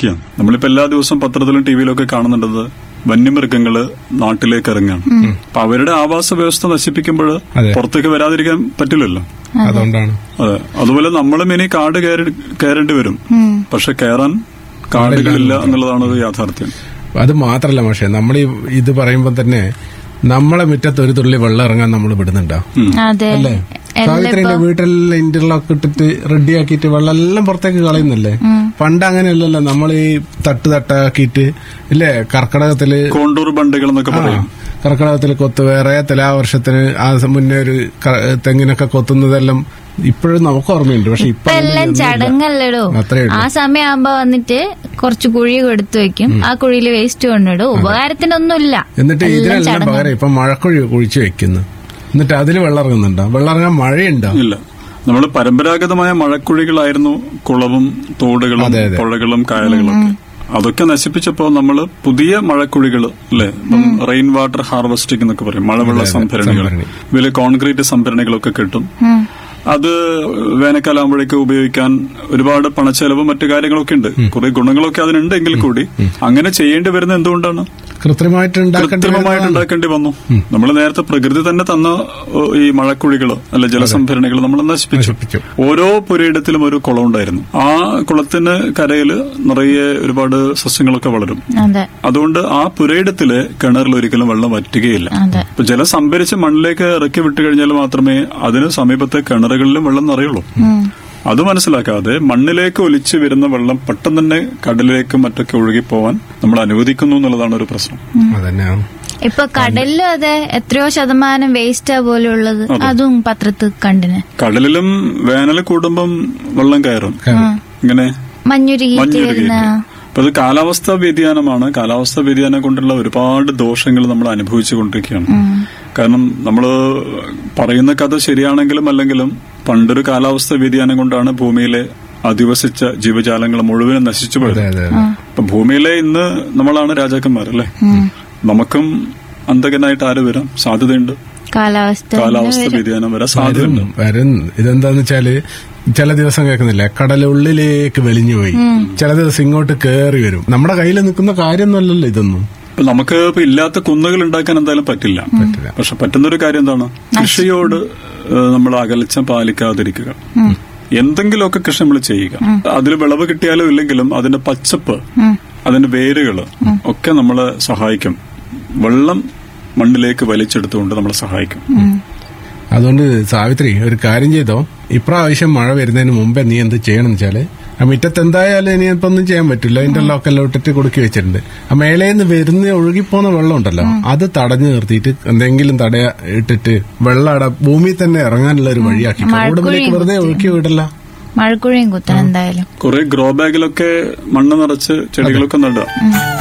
ഒഴിവാക്കിയാണ് നമ്മളിപ്പോ എല്ലാ ദിവസവും പത്രത്തിലും ടിവിയിലും ഒക്കെ കാണുന്നുണ്ടത് വന്യമൃഗങ്ങള് നാട്ടിലേക്ക് ഇറങ്ങാണ് അപ്പൊ അവരുടെ ആവാസ വ്യവസ്ഥ നശിപ്പിക്കുമ്പോൾ അതെ. പുറത്തേക്ക് വരാതിരിക്കാൻ പറ്റില്ലല്ലോ അതുകൊണ്ടാണ് അതെ അതുപോലെ നമ്മളും ഇനി കാട് കയറി- കയറേണ്ടി വരും പക്ഷെ കയറാൻ കാടുകളില്ല എന്നുള്ളതാണ് ഒരു യാഥാർത്ഥ്യം അത് മാത്രല്ല പക്ഷേ നമ്മൾ ഇത് പറയുമ്പോൾ തന്നെ നമ്മളെ മുറ്റത്ത് ഒരു തുള്ളി വെള്ളം ഇറങ്ങാൻ നമ്മൾ വിടുന്നുണ്ടോ അതെ അല്ലേ സാവിത്രിന്റെ വീട്ടിലെല്ലാം ഇന്റർലോക്ക് ഇട്ടിട്ട് റെഡിയാക്കിയിട്ട് വെള്ളം എല്ലാം പുറത്തേക്ക് കളയുന്നല്ലേ പണ്ട് അങ്ങനെയല്ലല്ലോ നമ്മൾ ഈ തട്ട് തട്ടാക്കിയിട്ട് ഇല്ലേ കർക്കിടകത്തില് കോണ്ടൂർ ബണ്ടുകൾ എന്നൊക്കെ പറയും കർക്കിടകത്തിൽ കൊത്ത് വേറെ തുലാവർഷത്തിന് ആ സ- മുന്നേ ഒരു ക- തെങ്ങിനൊക്കെ കൊത്തുന്നതെല്ലാം ഇപ്പോഴും നമുക്ക് ഓർമ്മയുണ്ട് പക്ഷെ ഇപ്പൊ ഇപ്പൊ എല്ലാം ചടങ്ങല്ലടോ അത്രേ ഉള്ളൂ. ആ സമയമാകുമ്പോ വന്നിട്ട് കുറച്ച് കുഴി കൊടുത്തു വെക്കും ആ കുഴിയിൽ വേസ്റ്റ് കൊണ്ടിടും ഉപകാരത്തിനൊന്നുമില്ല എന്നിട്ട് എല്ലാം ഇതിനെല്ലാം ചടങ്ങ്. പകരം ഇപ്പൊ മഴക്കുഴി കുഴിച്ചു വെക്കുന്നു എന്നിട്ട് അതിൽ വെള്ളം ഇറങ്ങുന്നുണ്ടോ വെള്ളം ഇറങ്ങാൻ മഴയുണ്ടോ ഇല്ല നമ്മൾ പരമ്പരാഗതമായ മഴക്കുഴികളായിരുന്നു കുളവും തോടുകളും അതെ, അതെ. പുഴകളും കായലുകളും ഒക്കെ അതൊക്കെ നശിപ്പിച്ചപ്പോ നമ്മൾ പുതിയ മഴക്കുഴികൾ അല്ലെ റെയിൻ വാട്ടർ ഹാർവെസ്റ്റിംഗ് എന്നൊക്കെ പറയും മഴവെള്ള സംഭരണികൾ സംഭരണി. വലിയ കോൺക്രീറ്റ് സംഭരണികളൊക്കെ കിട്ടും അത് വേനൽക്കാലാകുമ്പോഴേക്ക് ഉപയോഗിക്കാൻ ഒരുപാട് പണച്ചെലവും മറ്റു കാര്യങ്ങളൊക്കെ ഉണ്ട് കുറെ ഗുണങ്ങളൊക്കെ അതിനുണ്ട് എങ്കിൽ കൂടി അങ്ങനെ ചെയ്യേണ്ടി വരുന്നത് എന്തുകൊണ്ടാണ് കൃത്രിമമായിട്ട് ഉണ്ടാക്കേണ്ടി കൃത്രിമമായിട്ട് വരുന്നതാണ്. ഉണ്ടാക്കേണ്ടി വന്നു നമ്മൾ നേരത്തെ പ്രകൃതി തന്നെ തന്ന ഓ, ഈ മഴക്കുഴികള് അല്ല ജലസംഭരണികൾ നമ്മൾ നശിപ്പിച്ചു നശിപ്പിച്ചു. ഓരോ പുരയിടത്തിലും ഒരു കുളം ഉണ്ടായിരുന്നു ആ കുളത്തിന് കരയില് നിറയെ ഒരുപാട് സസ്യങ്ങളൊക്കെ വളരും അതെ അതുകൊണ്ട് ആ പുരയിടത്തിലെ കിണറിൽ ഒരിക്കലും വെള്ളം വറ്റുകയില്ല അതെ ഇപ്പൊ ജലം സംഭരിച്ച് മണ്ണിലേക്ക് ഇറക്കി വിട്ടു കഴിഞ്ഞാൽ മാത്രമേ അതിന് സമീപത്തെ കിണറുകളിലും വെള്ളം നിറയുള്ളൂ അത് മനസ്സിലാക്കാതെ മണ്ണിലേക്ക് ഒലിച്ചു വരുന്ന വെള്ളം പെട്ടെന്ന് തന്നെ കടലിലേക്കും മറ്റൊക്കെ ഒഴുകിപ്പോവാൻ നമ്മൾ അനുവദിക്കുന്നു എന്നുള്ളതാണ് ഒരു പ്രശ്നം അതന്നെയാണ് ഇപ്പൊ കടലിലും അതെ എത്രയോ ശതമാനം വേസ്റ്റാ പോലും ഉള്ളത് അതും പത്രത്തിൽ കണ്ടിന് കടലിലും വേനൽ കൂടുമ്പം വെള്ളം കയറും ഇങ്ങനെ മഞ്ഞുരുകിയിട്ട് മഞ്ഞുരുകിയിട്ട് വരുന്ന അപ്പൊ അത് കാലാവസ്ഥാ വ്യതിയാനമാണ് കാലാവസ്ഥാ വ്യതിയാനം കൊണ്ടുള്ള ഒരുപാട് ദോഷങ്ങൾ നമ്മൾ അനുഭവിച്ചു കൊണ്ടിരിക്കുകയാണ് കാരണം നമ്മൾ പറയുന്ന കഥ ശരിയാണെങ്കിലും അല്ലെങ്കിലും പണ്ടൊരു കാലാവസ്ഥാ വ്യതിയാനം കൊണ്ടാണ് ഭൂമിയിലെ അധിവസിച്ച ജീവജാലങ്ങൾ മുഴുവനും നശിച്ചു പോയത് അതെ അതെ അപ്പൊ ഭൂമിയിലെ ഇന്ന് നമ്മളാണ് രാജാക്കന്മാർ അല്ലേ നമുക്കും അന്തകനായിട്ട് ആര് വരാം സാധ്യതയുണ്ട് കാലാവസ്ഥ കാലാവസ്ഥ വ്യതിയാനം വരാൻ സാധ്യതയുണ്ട് വരുന്നു ഇതെന്താന്ന് വെച്ചാല് ചില ദിവസം കേൾക്കുന്നില്ല കടലുള്ളിലേക്ക് വലിഞ്ഞു പോയി ചില ദിവസം ഇങ്ങോട്ട് കേറി വരും നമ്മുടെ കയ്യിൽ നിൽക്കുന്ന കാര്യമൊന്നുമല്ലല്ലോ ഇതൊന്നും ഇപ്പൊ നമുക്ക് ഇപ്പൊ ഇല്ലാത്ത കുന്നുകൾ ഉണ്ടാക്കാൻ എന്തായാലും പറ്റില്ല പറ്റില്ല. പക്ഷെ പറ്റുന്നൊരു കാര്യം എന്താണ് കൃഷിയോട് ഏഹ്, നമ്മൾ അകൽച്ച പാലിക്കാതിരിക്കുക എന്തെങ്കിലുമൊക്കെ കൃഷി നമ്മൾ ചെയ്യുക അതിൽ വിളവ് കിട്ടിയാലും ഇല്ലെങ്കിലും അതിന്റെ പച്ചപ്പ് അതിന്റെ വേരുകള് ഒക്കെ നമ്മളെ സഹായിക്കും വെള്ളം മണ്ണിലേക്ക് വലിച്ചെടുത്തുകൊണ്ട് നമ്മളെ സഹായിക്കും അതുകൊണ്ട് സാവിത്രി ഒരു കാര്യം ചെയ്തോ ഇപ്രാവശ്യം മഴ വരുന്നതിന് മുമ്പേ നീ എന്ത് ചെയ്യണം വെച്ചാല് ആ മുറ്റത്ത് എന്തായാലും ഇനി ഇപ്പൊ ഒന്നും ചെയ്യാൻ പറ്റില്ല ഇന്റർലോക്കെല്ലാം ഇട്ടിട്ട് കൊടുക്കി വെച്ചിട്ടുണ്ട് ആ മേലേന്ന് വരുന്ന ഒഴുകിപ്പോന്ന വെള്ളം ഉണ്ടല്ലോ അത് തടഞ്ഞു നിർത്തിയിട്ട് എന്തെങ്കിലും തടയ ഇട്ടിട്ട് വെള്ളം അവിടെ ഭൂമിയിൽ തന്നെ ഇറങ്ങാനുള്ള ഒരു വഴിയാക്കി റോഡിലേക്ക് വെറുതെ ഒഴുക്കി വിടല്ല മഴക്കുഴിയും കുത്തണം എന്തായാലും കുറെ ഗ്രോ ബാഗിലൊക്കെ മണ്ണ് നിറച്ച് ചെടികളൊക്കെ നടുക